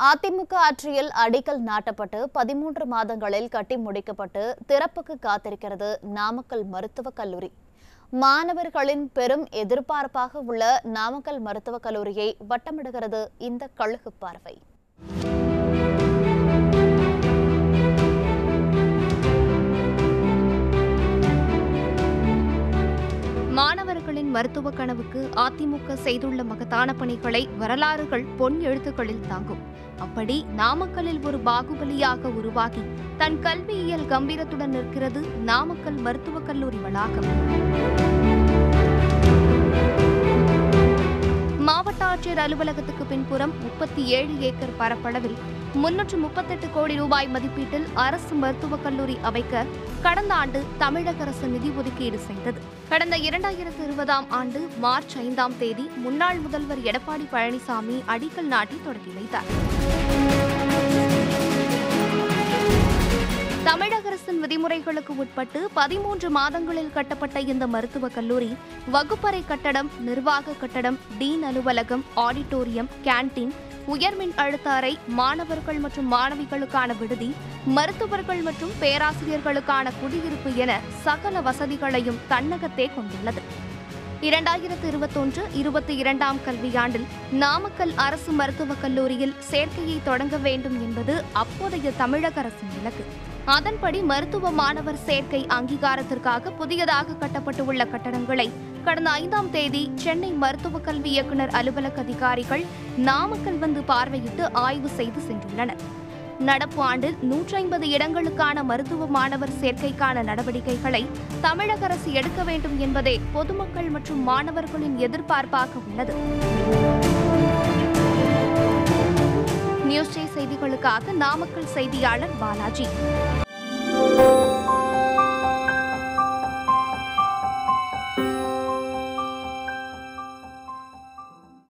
அதிமுக ஆட்சியில் அடிக்கல் நாட்டப்பட்டு பதிமூன்று மாதங்களில் கட்டி முடிக்கப்பட்டு திறப்புக்கு காத்திருக்கிறது நாமக்கல் மருத்துவக் கல்லூரி மாணவர்களின் பெரும் எதிர்பார்ப்பாக உள்ள நாமக்கல் மருத்துவக் கல்லூரியை வட்டமிடுகிறது இந்த கழுகு பார்வை மாணவர்களின் மருத்துவ கனவுக்கு அதிமுக செய்துள்ள மகத்தான பணிகளை வரலாறுகள் பொன் எழுத்துக்களில் தாங்கும் அப்படி நாமக்கல்லில் ஒரு பாகுபலியாக உருவாகி தன் கல்வியியல் கம்பீரத்துடன் நிற்கிறது நாமக்கல் மருத்துவக் கல்லூரி வளாகம் மாவட்ட ஆட்சியர் அலுவலகத்துக்கு பின்புறம் முப்பத்தி ஏழு ஏக்கர் பரப்பளவில் முன்னூற்று முப்பத்தெட்டு கோடி ரூபாய் மதிப்பீட்டில் அரசு மருத்துவக் கல்லூரி அமைக்க கடந்த ஆண்டு தமிழக அரசு நிதி ஒதுக்கீடு செய்தது கடந்த இரண்டாயிரத்து இருபதாம் ஆண்டு மார்ச் ஐந்தாம் தேதி முன்னாள் முதல்வர் எடப்பாடி பழனிசாமி அடிக்கல் நாட்டி தொடங்கி வைத்தார் தமிழக அரசின் விதிமுறைகளுக்கு உட்பட்டு பதிமூன்று மாதங்களில் கட்டப்பட்ட இந்த மருத்துவக் கல்லூரி வகுப்பறை கட்டடம் நிர்வாக கட்டடம் டீன் அலுவலகம் ஆடிட்டோரியம் கேண்டீன் உயர்மின் அழுத்த அறை மாணவர்கள் மற்றும் மாணவிகளுக்கான விடுதி மருத்துவர்கள் மற்றும் பேராசிரியர்களுக்கான குடியிருப்பு என சகல வசதிகளையும் தன்னகத்தே கொண்டுள்ளது இரண்டாயிரத்து இருபத்தொன்று இருபத்தி இரண்டாம் கல்வியாண்டில் நாமக்கல் அரசு மருத்துவக் கல்லூரியில் சேர்க்கையை தொடங்க வேண்டும் என்பது அப்போதைய தமிழக அரசின் இலக்கு அதன்படி மருத்துவ மாணவர் சேர்க்கை அங்கீகாரத்திற்காக புதியதாக கட்டப்பட்டுள்ள கட்டடங்களை கடந்த ஐந்தாம் தேதி சென்னை மருத்துவக் கல்வி இயக்குநர் அலுவலக அதிகாரிகள் நாமக்கல் வந்து பார்வையிட்டு ஆய்வு செய்து சென்றுள்ளனர் நடப்பு ஆண்டில் நூற்றி ஐம்பது இடங்களுக்கான மருத்துவ மாணவர் சேர்க்கைக்கான நடவடிக்கைகளை தமிழக அரசு எடுக்க வேண்டும் என்பதே பொதுமக்கள் மற்றும் மாணவர்களின் எதிர்பார்ப்பாக உள்ளது நியூஸ் ஜே செய்திகளுக்காக நாமக்கல் செய்தியாளர் பாலாஜி